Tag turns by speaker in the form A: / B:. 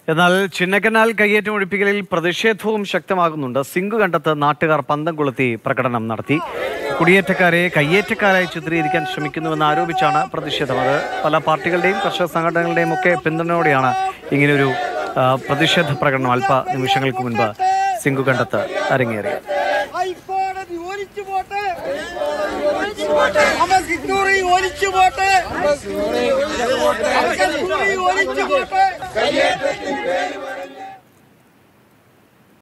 A: എന്നാൽ ചിന്നക്കനാൽ കയ്യേറ്റം ഒഴിപ്പിക്കലിൽ പ്രതിഷേധവും ശക്തമാകുന്നുണ്ട് സിങ്ക് കണ്ടത്ത് നാട്ടുകാർ പന്തം കൊളുത്തി പ്രകടനം നടത്തി കുടിയേറ്റക്കാരെ കയ്യേറ്റക്കാരായി ചിത്രീകരിക്കാൻ ശ്രമിക്കുന്നുവെന്ന് ആരോപിച്ചാണ് പ്രതിഷേധം അത് പല പാർട്ടികളുടെയും കർഷക സംഘടനകളുടെയും ഒക്കെ പിന്തുണയോടെയാണ് ഇങ്ങനെയൊരു ആ, പ്രതിഷേധ പ്രകടനം അല്പ നിമിഷങ്ങൾക്ക് മുൻപ് സിങ്ക് കണ്ടത്ത് അരങ്ങേറിയത്
B: ഹൈക്കോടതി ഒലിച്ചു പോട്ടെ അമർ സിറ്റൂറി ഒലിച്ചു പോട്ടെ അമർ സിറ്റൂറി ഒലിച്ചു പോട്ടെ